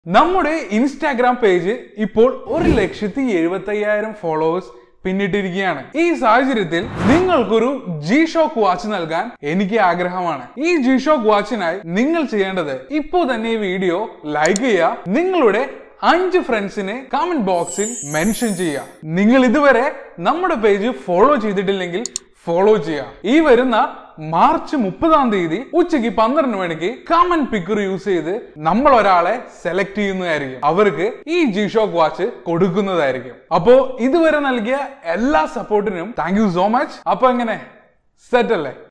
നമ്മുടെ Instagram page ഇപ്പോൾ ഒരു ലക്ഷത്തി എഴുപത്തി അയ്യായിരം ഫോളോവേഴ്സ് പിന്നിട്ടിരിക്കുകയാണ് ഈ സാഹചര്യത്തിൽ നിങ്ങൾക്കൊരു ജി ഷോക്ക് വാച്ച് നൽകാൻ എനിക്ക് ആഗ്രഹമാണ് ഈ ജി ഷോക്ക് വാച്ചിനായി നിങ്ങൾ ചെയ്യേണ്ടത് ഇപ്പോൾ തന്നെ ഈ വീഡിയോ ലൈക്ക് ചെയ്യുക നിങ്ങളുടെ അഞ്ച് ഫ്രണ്ട്സിനെ കമന്റ് ബോക്സിൽ മെൻഷൻ ചെയ്യുക നിങ്ങൾ ഇതുവരെ നമ്മുടെ പേജ് ഫോളോ ചെയ്തിട്ടില്ലെങ്കിൽ ഫോളോ ചെയ്യുക ഈ വരുന്ന മാർച്ച് മുപ്പതാം തീയതി ഉച്ചയ്ക്ക് പന്ത്രണ്ട് മണിക്ക് കമന്റ് പിക്കർ യൂസ് ചെയ്ത് നമ്മൾ ഒരാളെ സെലക്ട് ചെയ്യുന്നതായിരിക്കും അവർക്ക് ഈ ജി ഷോക്ക് വാച്ച് കൊടുക്കുന്നതായിരിക്കും അപ്പോ ഇതുവരെ നൽകിയ എല്ലാ സപ്പോർട്ടിനും താങ്ക് യു സോ മച്ച് അപ്പൊ എങ്ങനെ സെറ്റ് അല്ലേ